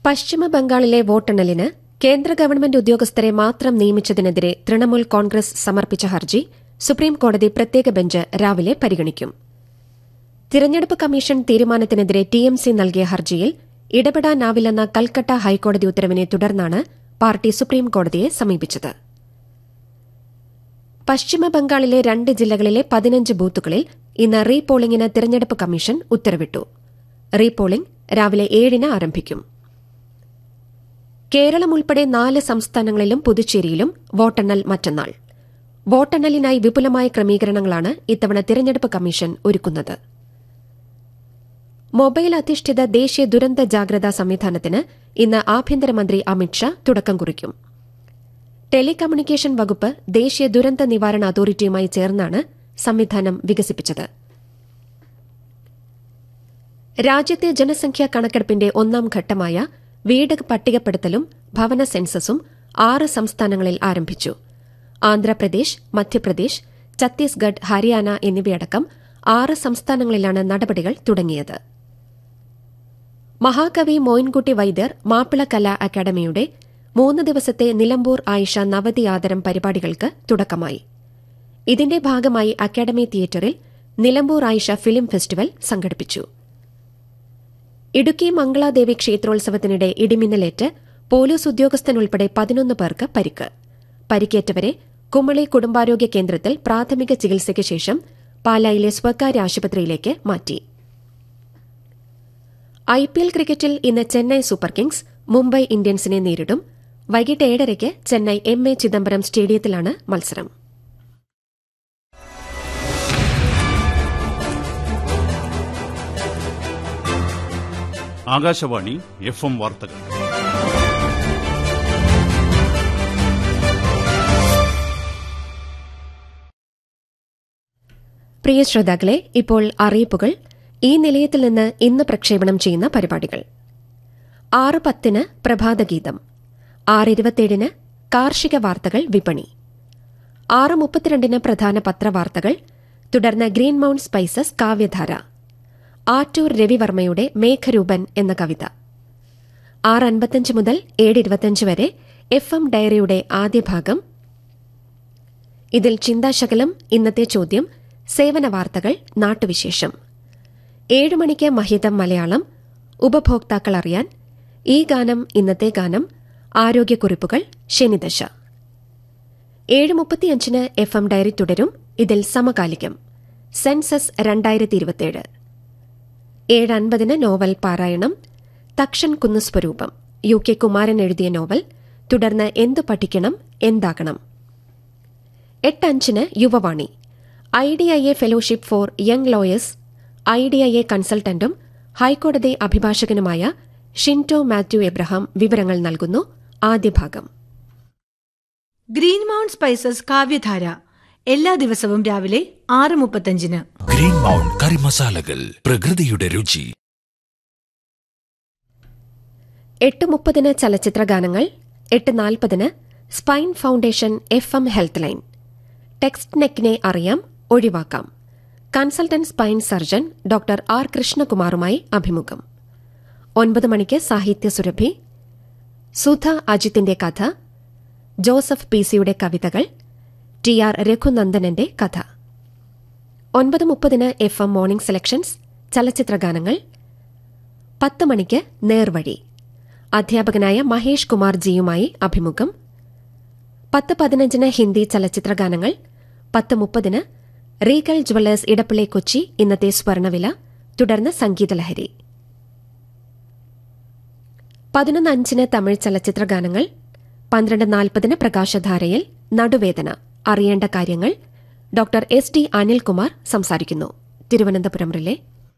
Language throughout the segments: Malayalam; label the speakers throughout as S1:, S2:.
S1: പശ്ചിമ ബംഗാളിലെ വോട്ടെണ്ണലിന് കേന്ദ്ര ഗവൺമെന്റ് ഉദ്യോഗസ്ഥരെ മാത്രം നിയമിച്ചതിനെതിരെ തൃണമൂൽ കോൺഗ്രസ് സമർപ്പിച്ച ഹർജി സുപ്രീംകോടതി പ്രത്യേക ബെഞ്ച് രാവിലെ പരിഗണിക്കും തിരഞ്ഞെടുപ്പ് കമ്മീഷൻ തീരുമാനത്തിനെതിരെ ടിഎംസി നൽകിയ ഹർജിയിൽ ഇടപെടാനാവില്ലെന്ന കൽക്കട്ട ഹൈക്കോടതി ഉത്തരവിനെ തുടർന്നാണ് പാർട്ടി സുപ്രീംകോടതിയെ സമീപിച്ചത് പശ്ചിമ ബംഗാളിലെ രണ്ട് ജില്ലകളിലെ പതിനഞ്ച് ബൂത്തുകളിൽ ഇന്ന് റീപോളിംഗിന് തിരഞ്ഞെടുപ്പ് കമ്മീഷൻ ഉത്തരവിട്ടു റീപോളിംഗ് രാവിലെ ഏഴിന് ആരംഭിക്കും കേരളം ഉൾപ്പെടെ നാല് സംസ്ഥാനങ്ങളിലും പുതുച്ചേരിയിലും വോട്ടെണ്ണൽ മറ്റന്നാൾ വോട്ടെണ്ണലിനായി വിപുലമായ ക്രമീകരണങ്ങളാണ് ഇത്തവണ തിരഞ്ഞെടുപ്പ് കമ്മീഷൻ ഒരുക്കുന്നത് മൊബൈൽ അധിഷ്ഠിത ദേശീയ ദുരന്ത ജാഗ്രതാ സംവിധാനത്തിന് ഇന്ന് ആഭ്യന്തരമന്ത്രി അമിത്ഷാ തുടക്കം കുറിക്കും ടെലികമ്മ്യൂണിക്കേഷൻ വകുപ്പ് ദേശീയ ദുരന്ത നിവാരണ അതോറിറ്റിയുമായി ചേർന്നാണ് സംവിധാനം വികസിപ്പിച്ചത് രാജ്യത്തെ ജനസംഖ്യാ കണക്കെടുപ്പിന്റെ ഒന്നാം ഘട്ടമായ വീട് പട്ടികപ്പെടുത്തലും ഭവന സെൻസസും ആറ് സംസ്ഥാനങ്ങളിൽ ആരംഭിച്ചു ആന്ധ്രാപ്രദേശ് മധ്യപ്രദേശ് ഛത്തീസ്ഗഡ് ഹരിയാന എന്നിവയടക്കം ആറ് സംസ്ഥാനങ്ങളിലാണ് നടപടികൾ തുടങ്ങിയത് മഹാകവി മോയിൻകുട്ടി വൈദ്യർ മാപ്പിള കലാ അക്കാദമിയുടെ മൂന്ന് ദിവസത്തെ നിലമ്പൂർ ആയിഷ നവതി ആദരം പരിപാടികൾക്ക് തുടക്കമായി ഇതിന്റെ ഭാഗമായി അക്കാദമി തിയേറ്ററിൽ നിലമ്പൂർ ആയിഷ ഫിലിം ഫെസ്റ്റിവൽ സംഘടിപ്പിച്ചു ഇടുക്കി മംഗളാദേവി ക്ഷേത്രോത്സവത്തിനിടെ ഇടിമിന്നലേറ്റ് പോലീസ് ഉദ്യോഗസ്ഥനുൾപ്പെടെ പതിനൊന്ന് പേർക്ക് പരിക്ക് പരിക്കേറ്റവരെ കുമളി കുടുംബാരോഗ്യ കേന്ദ്രത്തിൽ പ്രാഥമിക ചികിത്സയ്ക്ക് ശേഷം പാലായിലെ സ്വകാര്യ ആശുപത്രിയിലേക്ക് മാറ്റി ഐപിഎൽ ക്രിക്കറ്റിൽ ഇന്ന് ചെന്നൈ സൂപ്പർ കിങ്സ് മുംബൈ ഇന്ത്യൻസിനെ നേരിടും വൈകിട്ട് ഏഴരയ്ക്ക് ചെന്നൈ എം എ ചിദംബരം സ്റ്റേഡിയത്തിലാണ് മത്സരം
S2: ആകാശവാണി എഫ് എം വാർത്തകൾ
S1: പ്രിയ ശ്രോതാക്കളെ ഇപ്പോൾ അറിയിപ്പുകൾ ഈ നിലയത്തിൽ നിന്ന് ഇന്ന് പ്രക്ഷേപണം ചെയ്യുന്ന പരിപാടികൾ ആറ് പത്തിന് പ്രഭാതഗീതം ആറ് ഇരുപത്തിയേഴിന് കാർഷിക വാർത്തകൾ വിപണി ആറ് മുപ്പത്തിരണ്ടിന് പ്രധാന പത്രവാർത്തകൾ തുടർന്ന് ഗ്രീൻ മൌണ്ട് സ്പൈസസ് കാവ്യധാര ആറ്റൂർ രവിവർമ്മയുടെ മേഘരൂപൻ എന്ന കവിത ആറ് അൻപത്തഞ്ച് മുതൽ ഏഴ് ഇരുപത്തിയഞ്ച് വരെ എഫ് എം ഡയറിയുടെ ആദ്യ ഭാഗം ഇതിൽ ചിന്താശകലം ഇന്നത്തെ ചോദ്യം സേവന വാർത്തകൾ നാട്ടുവിശേഷം ഏഴ് മണിക്ക് മഹിതം മലയാളം ഉപഭോക്താക്കൾ അറിയാൻ ഈ ഗാനം ഇന്നത്തെ ഗാനം ആരോഗ്യക്കുറിപ്പുകൾ ശനിദശ ഏഴ് മുപ്പത്തിയഞ്ചിന് എഫ് എം ഡയറി തുടരും ഇതിൽ സമകാലികം സെൻസസ് രണ്ടായിരത്തി ഇരുപത്തിയേഴ് ഏഴ് അൻപതിന് നോവൽ പാരായണം തക്ഷൻ കുന്നുസ്വരൂപം യു കെ കുമാരൻ എഴുതിയ നോവൽ തുടർന്ന് എന്തു പഠിക്കണം എന്താകണം എട്ട് അഞ്ചിന് Yuvavani I D I A fellowship for young lawyers I D I A കൺസൾട്ടന്റും ഹൈക്കോടതി അഭിഭാഷകനുമായ ഷിൻറ്റോ മാത്യു എബ്രഹാം വിവരങ്ങൾ നൽകുന്നു ആദ്യ ഭാഗം
S3: ഗ്രീൻ മൗണ്ട് സ്പൈസസ് കാവ്യധാര എല്ലാ ദിവസവും രാവിലെ ആറ് മുപ്പത്തഞ്ചിന്
S4: ഗ്രീൻ മൗണ്ട് കറി മസാലകൾ പ്രകൃതിയുടെ രുചി
S1: എട്ട് മുപ്പതിന് ചലച്ചിത്ര ഗാനങ്ങൾ എട്ട് നാൽപ്പതിന് spine foundation F M health line text നെക്കിനെ അറിയാം ഒഴിവാക്കാം consultant spine surgeon doctor R കൃഷ്ണകുമാറുമായി അഭിമുഖം ഒൻപത് മണിക്ക് സാഹിത്യ സുരഭി സുധ അജിത്തിന്റെ കഥ ജോസഫ് പി സിയുടെ കവിതകൾ ടി ആർ രഘുനന്ദനന്റെ കഥ ഒൻപത് മുപ്പതിന് എഫ് എം മോർണിംഗ് സെലക്ഷൻസ് ചലച്ചിത്ര ഗാനങ്ങൾ പത്ത് മണിക്ക് നേർവഴി അധ്യാപകനായ മഹേഷ് കുമാർ ജിയുമായി അഭിമുഖം പത്ത് പതിനഞ്ചിന് ഹിന്ദി ചലച്ചിത്ര ഗാനങ്ങൾ പത്ത് മുപ്പതിന് റീഗൽ ജുവല്ലേഴ്സ് ഇടപ്പിള്ളി കൊച്ചി ഇന്നത്തെ സ്വർണവില തുടർന്ന് സംഗീതലഹരി പതിനൊന്ന് അഞ്ചിന് തമിഴ് ചലച്ചിത്ര ഗാനങ്ങൾ പന്ത്രണ്ട് നാൽപ്പതിന് പ്രകാശധാരയിൽ നടുവേദന അറിയേണ്ട കാര്യങ്ങൾ ഡോക്ടർ എസ് ഡി അനിൽകുമാർ സംസാരിക്കുന്നു തിരുവനന്തപുരം റിലേ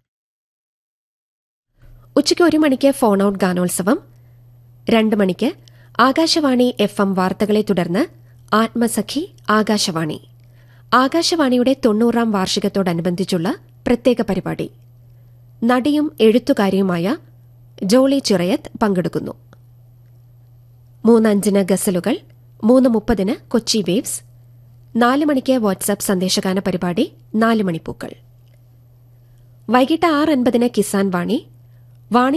S1: ഉച്ചയ്ക്ക് ഒരു മണിക്ക് ഫോൺ ഔട്ട് ഗാനോത്സവം രണ്ട് മണിക്ക് ആകാശവാണി എഫ് എം വാർത്തകളെ തുടർന്ന് ആത്മസഖി ആകാശവാണി ആകാശവാണിയുടെ തൊണ്ണൂറാം വാർഷികത്തോടനുബന്ധിച്ചുള്ള പ്രത്യേക പരിപാടി നടിയും എഴുത്തുകാരിയുമായ ജോളി ചിറയത്ത് പങ്കെടുക്കുന്നു മൂന്നഞ്ചിന് ഗസലുകൾ മൂന്ന് മുപ്പതിന് കൊച്ചി വേവ്സ് നാല് മണിക്ക് വാട്സാപ്പ് സന്ദേശഗാന പരിപാടി നാല് മണിപ്പൂക്കൾ വൈകിട്ട് ആറ് അൻപതിന് കിസാൻ വാണി വാണി